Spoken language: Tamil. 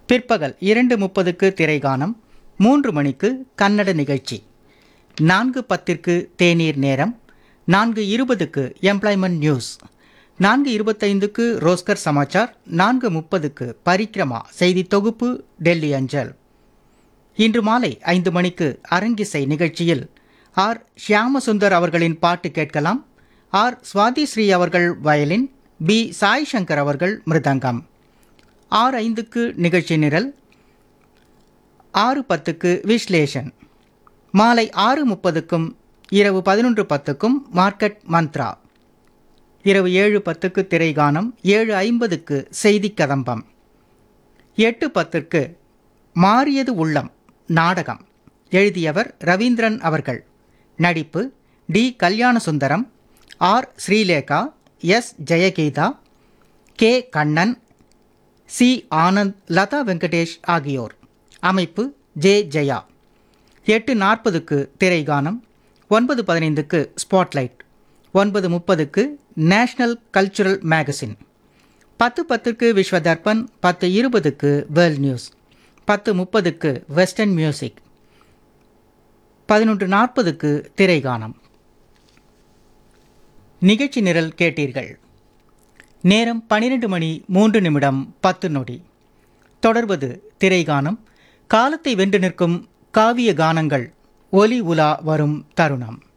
பிற்பகல் இரண்டு முப்பதுக்கு திரைகானம் மூன்று மணிக்கு கன்னட நிகழ்ச்சி நான்கு பத்திற்கு தேநீர் நேரம் நான்கு இருபதுக்கு எம்ப்ளாய்மெண்ட் நியூஸ் நான்கு இருபத்தைந்துக்கு ரோஸ்கர் சமாச்சார் நான்கு முப்பதுக்கு பரிக்ரமா செய்தி தொகுப்பு டெல்லி அஞ்சல் இன்று மாலை ஐந்து மணிக்கு அரங்கிசை நிகழ்ச்சியில் ஆர் ஷியாமசுந்தர் அவர்களின் பாட்டு கேட்கலாம் ஆர் சுவாதி ஸ்ரீ அவர்கள் வயலின் பி சாய் சங்கர் அவர்கள் மிருதங்கம் ஆறு ஐந்துக்கு நிகழ்ச்சி நிரல் ஆறு பத்துக்கு விஸ்லேஷன் மாலை ஆறு முப்பதுக்கும் இரவு பதினொன்று பத்துக்கும் மார்க்கெட் மந்த்ரா இரவு ஏழு பத்துக்கு திரைகானம் ஏழு ஐம்பதுக்கு செய்தி கதம்பம் எட்டு பத்திற்கு மாறியது உள்ளம் நாடகம் எழுதியவர் ரவீந்திரன் அவர்கள் நடிப்பு T Kalyanasundaram R Sreelekha S Jayageetha K Kannan C Anand Latha Venkatesh ஆகியோர் அமைப்பு ஜே ஜெயா எட்டு நாற்பதுக்கு திரைகானம் ஒன்பது பதினைந்துக்கு ஸ்பாட்லைட் ஒன்பது முப்பதுக்கு நேஷனல் கல்ச்சுரல் மேகசின் பத்து பத்துக்கு விஸ்வ தர்பன் பத்து இருபதுக்கு வேர்ல்ட் நியூஸ் பத்து முப்பதுக்கு வெஸ்டர்ன் மியூசிக் பதினொன்று நாற்பதுக்கு திரைகானம் நிகழ்ச்சி நிரல் கேட்டீர்கள் நேரம் பன்னிரண்டு மணி மூன்று நிமிடம் பத்து நொடி தொடர்வது திரைகானம் காலத்தை வென்று நிற்கும் காவிய கானங்கள் ஒலி உலா வரும் தருணம்